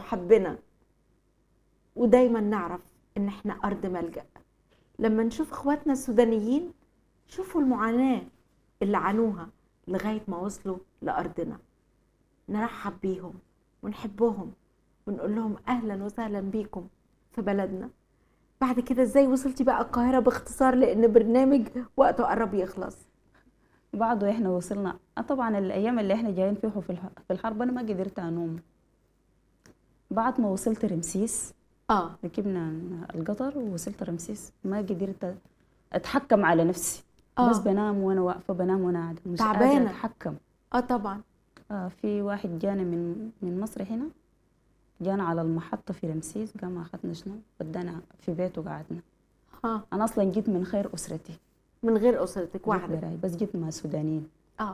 وحبنا ودايما نعرف ان احنا ارض ملجأ لما نشوف اخواتنا السودانيين شوفوا المعاناة اللي عانوها لغاية ما وصلوا لأرضنا نرحب بيهم ونحبهم ونقول لهم أهلا وسهلا بيكم في بلدنا بعد كده ازاي وصلتي بقى القاهرة باختصار لأن برنامج وقته قرب يخلص بعده احنا وصلنا آه طبعا الايام اللي احنا جايين فيه في الح- في الحرب انا ما قدرت انوم بعد ما وصلت رمسيس اه ركبنا القطر ووصلت رمسيس ما قدرت اتحكم على نفسي آه. بس بنام وانا واقفه بنام وانا قاعده مش تعبانة. قادره اتحكم اه طبعا آه في واحد جانا من من مصر هنا جانا على المحطة في رمسيس قام أخذنا شنو ودانا في بيته قعدنا اه أنا أصلا جيت من خير أسرتي من غير أسرتك جيت وحدك براي بس جيت مع سودانيين اه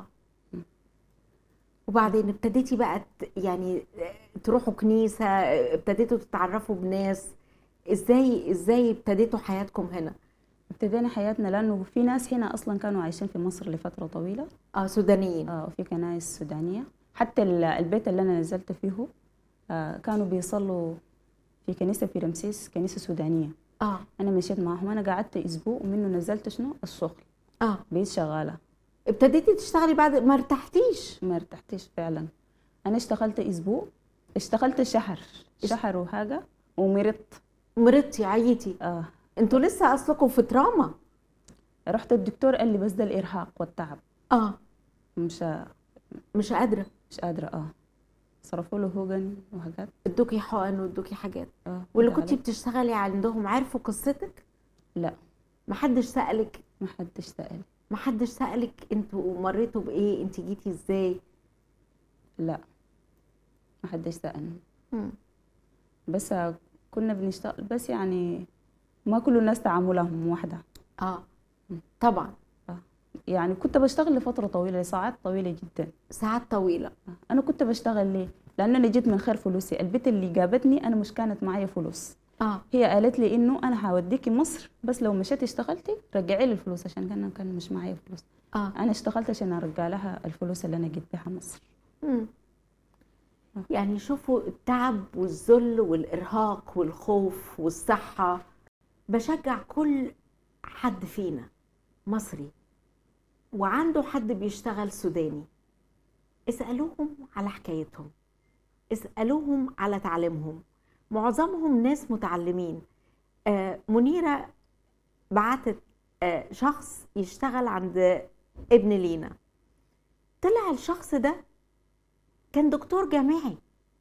وبعدين ابتديتي بقى ت- يعني تروحوا كنيسة ابتديتوا تتعرفوا بناس ازاي ازاي ابتديتوا حياتكم هنا ابتدينا حياتنا لأنه في ناس هنا أصلا كانوا عايشين في مصر لفترة طويلة اه سودانيين آه وفي كنائس سودانية حتى ال- البيت اللي أنا نزلت فيه آه كانوا بيصلوا في كنيسة في رمسيس كنيسة سودانية اه أنا مشيت معهم أنا قعدت أسبوع ومنه نزلت شنو الشغل اه بقيت شغالة ابتديتي تشتغلي بعد ما ارتحتيش ما ارتحتش فعلا انا اشتغلت اسبوع اشتغلت شهر شهر وحاجه ومرضت مرضتي عيتي آه. انتوا لسه اصلكم في تراما رحت الدكتور قال لي بس ده الارهاق والتعب اه مش مش قادرة مش قادره اه صرفوا له هوجن وحاجات ادوكي حقن وادوكي حاجات اه واللي ده كنتي علي. بتشتغلي عندهم عرفوا قصتك لا محدش سألك ما حدش سأل محدش سألك انتوا مريتوا بايه انت جيتي ازاي لا ما حدش سألني مم. بس آه، كنا بنشتغل بس يعني ما كل الناس تعاملهم واحدة اه طبعا يعني كنت بشتغل لفترة طويلة لساعات طويلة جدا ساعات طويلة انا كنت بشتغل ليه لانه انا جيت من خير فلوسي البيت اللي جابتني انا مش كانت معايا فلوس اه هي قالت لي انه انا هوديكي مصر بس لو مشيتي اشتغلتي رجعي لي الفلوس عشان كان كان مش معايا فلوس اه انا اشتغلت عشان ارجع لها الفلوس اللي انا جيت بها مصر مم. يعني شوفوا التعب والذل والإرهاق والخوف والصحة بشجع كل حد فينا مصري وعنده حد بيشتغل سوداني اسألوهم على حكايتهم اسألوهم على تعليمهم معظمهم ناس متعلمين آه منيرة بعتت آه شخص يشتغل عند ابن لينا طلع الشخص ده كان دكتور جامعي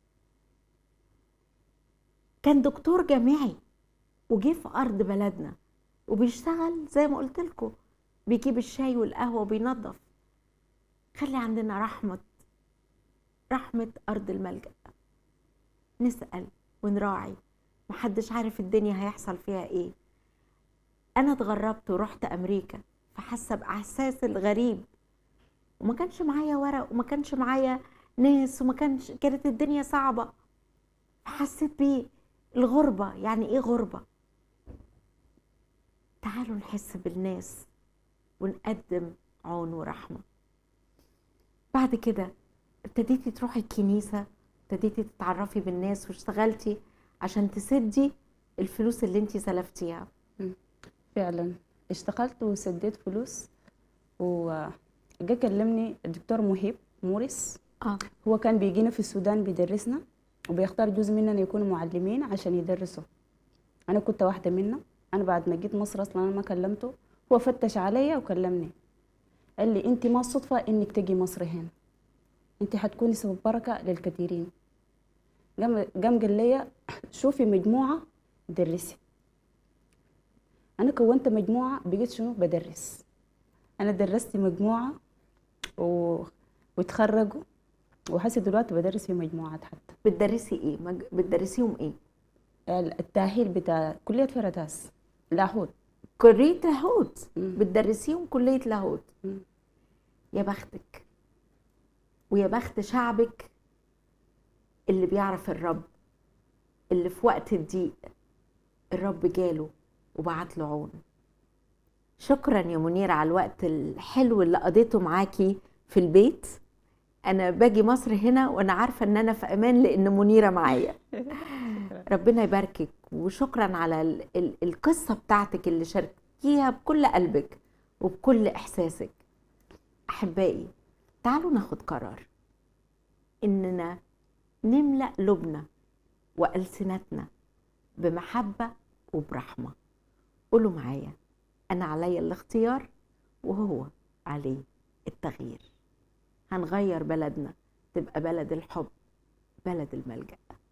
كان دكتور جامعي وجه في ارض بلدنا وبيشتغل زي ما قلت لكم بيجيب الشاي والقهوه وبينظف خلي عندنا رحمه رحمه ارض الملجا نسال ونراعي محدش عارف الدنيا هيحصل فيها ايه انا اتغربت ورحت امريكا فحاسه باحساس الغريب وما كانش معايا ورق وما كانش معايا ناس وما كانش كانت الدنيا صعبة حسيت بيه الغربة يعني ايه غربة تعالوا نحس بالناس ونقدم عون ورحمة بعد كده ابتديتي تروحي الكنيسة ابتديتي تتعرفي بالناس واشتغلتي عشان تسدي الفلوس اللي انتي سلفتيها فعلا اشتغلت وسديت فلوس وجا كلمني الدكتور مهيب موريس اه هو كان بيجينا في السودان بيدرسنا وبيختار جزء مننا يكونوا معلمين عشان يدرسوا انا كنت واحده منهم انا بعد ما جيت مصر اصلا انا ما كلمته هو فتش عليا وكلمني قال لي انت ما الصدفه انك تجي مصر هنا انت حتكوني سبب بركه للكثيرين قام قام قال لي شوفي مجموعه درسي انا كونت مجموعه بقيت شنو بدرس انا درست مجموعه و... وتخرجوا وحسي دلوقتي بدرس في مجموعات حتى بتدرسي ايه مج... بتدرسيهم ايه التأهيل بتاع كلية فراتاس لاهوت كلية لاهوت مم. بتدرسيهم كلية لاهوت مم. يا بختك ويا بخت شعبك اللي بيعرف الرب اللي في وقت الضيق الرب جاله وبعت له عون شكرا يا منير على الوقت الحلو اللي قضيته معاكي في البيت انا باجي مصر هنا وانا عارفه ان انا في امان لان منيره معايا ربنا يباركك وشكرا على ال ال القصه بتاعتك اللي شاركتيها بكل قلبك وبكل احساسك احبائي تعالوا ناخد قرار اننا نملا قلوبنا والسنتنا بمحبه وبرحمه قولوا معايا انا عليا الاختيار وهو عليه التغيير هنغير بلدنا تبقى بلد الحب بلد الملجأ